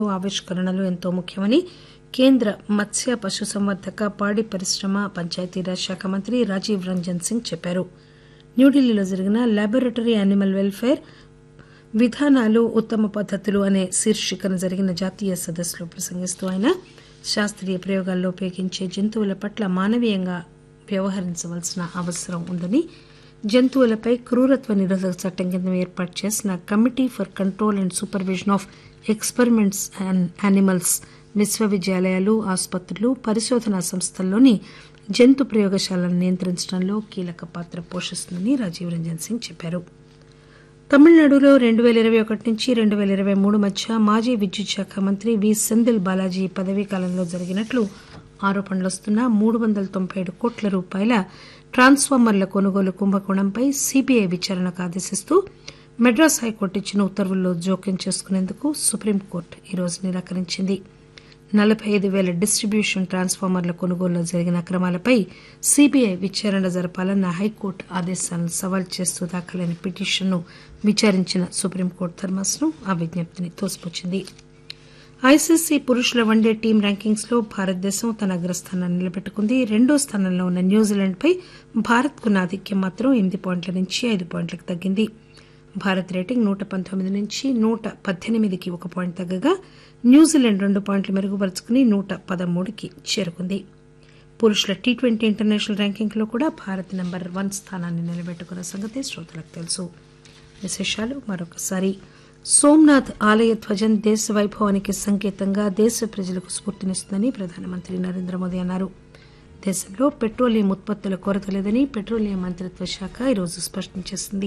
ఆవిష్కరణలు ఎంతో ముఖ్యమని కేంద్ర మత్స్య పశుసంవర్ధక పాడి పరిశ్రమ పంచాయతీరాజ్ శాఖ మంత్రి రాజీవ్ రంజన్ సింగ్ చెప్పారు న్యూఢిల్లీలో జరిగిన లాబొరేటరీ యానిమల్ పెల్ఫేర్ విధానాలు ఉత్తమ పద్దతులు అనే శీర్షికన జరిగిన జాతీయ సదస్సులో ప్రసంగిస్తూ ఆయన శాస్త్రీయ ప్రయోగాల్లో ఉపయోగించే జంతువుల పట్ల మానవీయంగా వ్యవహరించవలసిన అవసరం ఉందని జంతువులపై క్రూరత్వ నిరోధక చట్టం కింద ఏర్పాటు చేసిన committee for control and supervision of experiments and animals విశ్వవిద్యాలయాలు ఆసుపత్రులు పరిశోధనా సంస్థల్లోని జంతు ప్రయోగశాలలను నియంత్రించడంలో కీలక పాత్ర పోషిస్తుందని రాజీవ్ రంజన్ సింగ్ చెప్పారు తమిళనాడులో రెండు పేల ఇరవై ఒకటి నుంచి రెండు పేల ఇరవై మూడు మధ్య మాజీ విద్యుత్ శాఖ మంత్రి వి సెందిల్ బాలాజీ పదవీ కాలంలో జరిగినట్లు ఆరోపణలు వస్తున్న మూడు వందల తొంభై ఏడు కోట్ల రూపాయల ట్రాన్స్ఫార్మర్ల కొనుగోలు కుంభకోణంపై సీబీఐ విచారణకు ఆదేశిస్తూ మెడ్రాస్ హైకోర్టు ఇచ్చిన ఉత్తర్వుల్లో జోక్యం చేసుకునేందుకు సుప్రీంకోర్టు ఈరోజు నిరాకరించింది నలబై ఐదు పేల డిస్టిబ్యూషన్ ట్రాన్స్ఫార్మర్ల కొనుగోలులో జరిగిన అక్రమాలపై సీబీఐ విచారణ జరపాలన్న హైకోర్టు ఆదేశాలను సవాల్ చేస్తూ దాఖలైన పిటిషన్ను విచారించిన సుప్రీంకోర్టు ధర్మాసనం ఆ విజ్ఞప్తిని తోసిపుచ్చింది ఐసీసీ పురుషుల వన్డే టీం ర్యాంకింగ్స్ లో భారతదేశం తన అగ్రస్థానాన్ని నిలబెట్టుకుంది రెండో స్థానంలో ఉన్న న్యూజిలాండ్ పై భారత్ కున్న ఆధిక్యం మాత్రం ఎనిమిది పాయింట్ల నుంచి ఐదు పాయింట్లకు తగ్గింది భారత్ రేటింగ్ నూట పంతొమ్మిది నుంచి నూట పద్దెనిమిదికి ఒక పాయింట్ తగ్గగా న్యూజిలాండ్ రెండు పాయింట్లు మెరుగుపరుచుకుని నూట పదమూడుకి చేరుకుంది పురుషుల టీ ట్వంటీ ఇంటర్నేషనల్ ర్యాంకింగ్ లో కూడా భారత్ నెంబర్ వన్ స్థానాన్ని నిలబెట్టుకున్న సంగతి శ్రోతలకు తెలుసు విశేషాలు మరొకసారి సోమనాథ్ ఆలయ ధ్వజం దేశ వైభవానికి సంకేతంగా దేశ ప్రజలకు స్ఫూర్తినిస్తుందని ప్రధానమంత్రి నరేంద్ర మోదీ అన్నారు దేశంలో పెట్రోలియం ఉత్పత్తుల కొరత లేదని పెట్రోలియం మంత్రిత్వ శాఖ ఈరోజు స్పష్టం చేసింది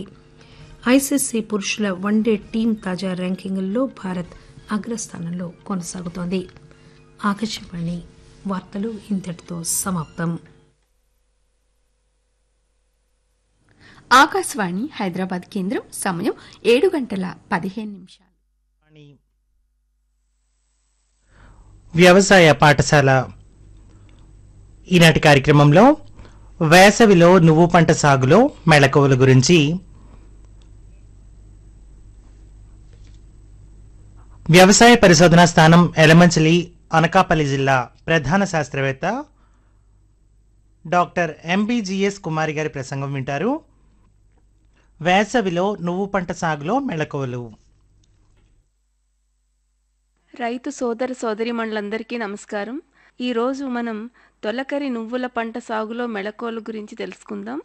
ఐసీసీ పురుషుల వన్డే టీం తాజా ర్యాంకింగుల్లో భారత్ అగ్రస్థానంలో కొనసాగుతోంది ఆకాశవాణి వార్తలు ఇంతటితో సమాప్తం ఆకాశవాణి హైదరాబాద్ కేంద్రం సమయం ఏడు గంటల పదిహేను నిమిషాలు వ్యవసాయ పాఠశాల ఈనాటి కార్యక్రమంలో వేసవిలో నువ్వు పంట సాగులో మెళకువల గురించి వ్యవసాయ పరిశోధనా స్థానం ఎలమంచిలి అనకాపల్లి జిల్లా ప్రధాన శాస్త్రవేత్త డాక్టర్ ఎంబీజీఎస్ కుమారి గారి ప్రసంగం వింటారు వేసవిలో నువ్వు పంట సాగులో మెళకువలు రైతు సోదర సోదరిమణులందరికీ నమస్కారం ఈరోజు మనం తొలకరి నువ్వుల పంట సాగులో మెళకువల గురించి తెలుసుకుందాం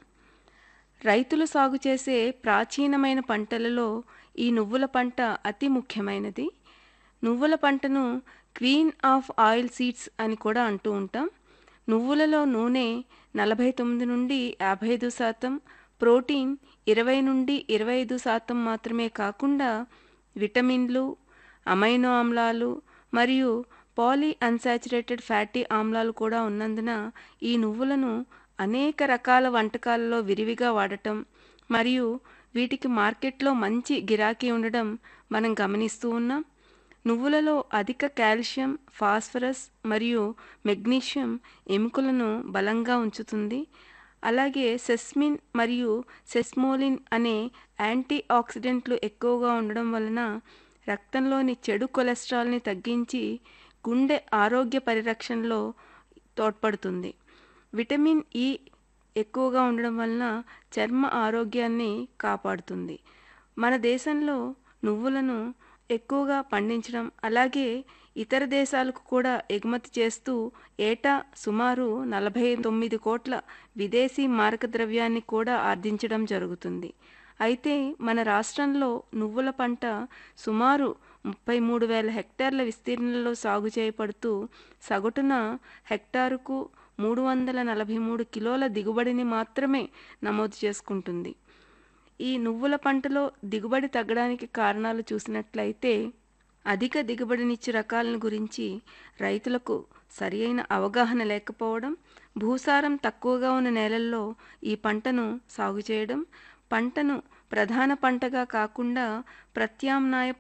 రైతులు సాగు చేసే ప్రాచీనమైన పంటలలో ఈ నువ్వుల పంట అతి ముఖ్యమైనది నువ్వుల పంటను క్వీన్ ఆఫ్ ఆయిల్ సీడ్స్ అని కూడా అంటూ ఉంటాం నువ్వులలో నూనె నలభై తొమ్మిది నుండి యాభై ఐదు శాతం ప్రోటీన్ ఇరవై నుండి ఇరవై ఐదు శాతం మాత్రమే కాకుండా విటమిన్లు అమైనో ఆమ్లాలు మరియు పాలీ అన్సాచురేటెడ్ ఫ్యాటీ ఆమ్లాలు కూడా ఉన్నందున ఈ నువ్వులను అనేక రకాల వంటకాలలో విరివిగా వాడటం మరియు వీటికి మార్కెట్లో మంచి గిరాకీ ఉండడం మనం గమనిస్తూ ఉన్నాం నువ్వులలో అధిక కాల్షియం ఫాస్ఫరస్ మరియు మెగ్నీషియం ఎముకలను బలంగా ఉంచుతుంది అలాగే సెస్మిన్ మరియు సెస్మోలిన్ అనే యాంటీ ఆక్సిడెంట్లు ఎక్కువగా ఉండడం వలన రక్తంలోని చెడు కొలెస్ట్రాల్ని తగ్గించి గుండె ఆరోగ్య పరిరక్షణలో తోడ్పడుతుంది విటమిన్ ఇ ఎక్కువగా ఉండడం వలన చర్మ ఆరోగ్యాన్ని కాపాడుతుంది మన దేశంలో నువ్వులను ఎక్కువగా పండించడం అలాగే ఇతర దేశాలకు కూడా ఎగుమతి చేస్తూ ఏటా సుమారు నలభై తొమ్మిది కోట్ల విదేశీ మారక ద్రవ్యాన్ని కూడా ఆర్జించడం జరుగుతుంది అయితే మన రాష్ట్రంలో నువ్వుల పంట సుమారు ముప్పై మూడు వేల హెక్టార్ల విస్తీర్ణంలో సాగు చేయబడుతూ సగటున హెక్టారుకు మూడు వందల నలభై మూడు కిలోల దిగుబడిని మాత్రమే నమోదు చేసుకుంటుంది ఈ నువ్వుల పంటలో దిగుబడి తగ్గడానికి కారణాలు చూసినట్లయితే అధిక దిగుబడినిచ్చే రకాలను గురించి రైతులకు సరి అయిన అవగాహన లేకపోవడం భూసారం తక్కువగా ఉన్న నేలల్లో ఈ పంటను సాగు చేయడం పంటను ప్రధాన పంటగా కాకుండా ప్రత్యామ్నాయ